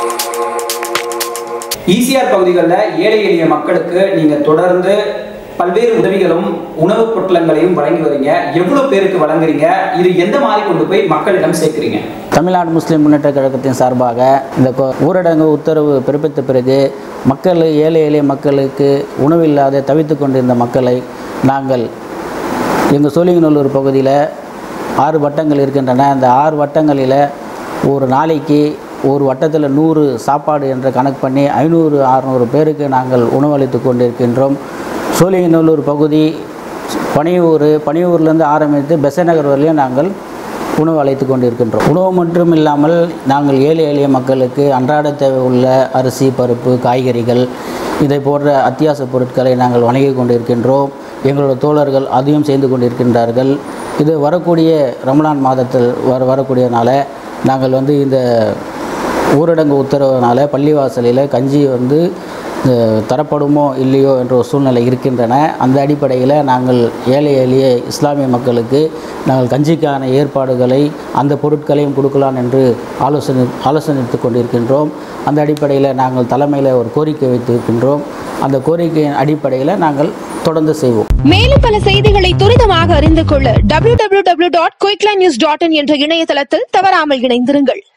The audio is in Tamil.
ஈசிஆர் பகுதிகளில் ஏழை எளிய மக்களுக்கு நீங்க தொடர்ந்து பல்வேறு உதவிகளும் உணவுப் பொட்டலங்களையும் வழங்கி வரீங்க எவ்வளவு பேருக்கு வழங்குறீங்க இது எந்த மாதிரி கொண்டு போய் மக்களிடம் சேர்க்குறீங்க தமிழ்நாடு முஸ்லிம் முன்னேற்ற கழகத்தின் சார்பாக இந்த கொ- ஊரடங்கு உத்தரவு பிறப்பித்த பிறகு மக்கள் ஏழை எளிய மக்களுக்கு உணவில்லாத தவித்து கொண்டிருந்த மக்களை நாங்கள் எங்கள் சோழிங்கநல்லூர் பகுதியில் ஆறு வட்டங்கள் இருக்கின்றன அந்த ஆறு வட்டங்களில் ஒரு நாளைக்கு ஒரு வட்டத்தில் நூறு சாப்பாடு என்ற கணக்கு பண்ணி ஐநூறு அறநூறு பேருக்கு நாங்கள் உணவளித்து கொண்டிருக்கின்றோம் சோழிங்கநல்லூர் பகுதி பனையூர் பனையூர்லேருந்து ஆரம்பித்து பெசநகர் வரையிலும் நாங்கள் உணவு அழைத்து கொண்டிருக்கின்றோம் உணவு மட்டும் இல்லாமல் நாங்கள் ஏழை எளிய மக்களுக்கு அன்றாட தேவை உள்ள அரிசி பருப்பு காய்கறிகள் இதை போன்ற அத்தியாவசிய பொருட்களை நாங்கள் வழங்கி கொண்டிருக்கின்றோம் எங்களோட தோழர்கள் அதையும் செய்து கொண்டிருக்கின்றார்கள் இது வரக்கூடிய ரமலான் மாதத்தில் வர வரக்கூடியனால நாங்கள் வந்து இந்த ஊரடங்கு உத்தரவுனால பள்ளிவாசலில் கஞ்சி வந்து அஹ், தரப்படுமோ இல்லையோ என்ற ஒரு சூழ்நிலை இருக்கின்றன அந்த அடிப்படையில் நாங்கள் ஏழை எளிய இஸ்லாமிய மக்களுக்கு நாங்கள் கஞ்சிக்கான ஏற்பாடுகளை அந்த பொருட்களையும் கொடுக்கலாம் என்று ஆலோசனை ஆலோசனைத்து கொண்டிருக்கின்றோம் அந்த அடிப்படையில் நாங்கள் தலைமையில் ஒரு கோரிக்கை வைத்திருக்கின்றோம் அந்த கோரிக்கையின் அடிப்படையில் நாங்கள் தொடர்ந்து செய்வோம் மேலும் பல செய்திகளை துரிதமாக அறிந்து கொள்ள www.quicklines.in என்ற இணையதளத்தில் தவறாமல் இணைந்திருங்கள்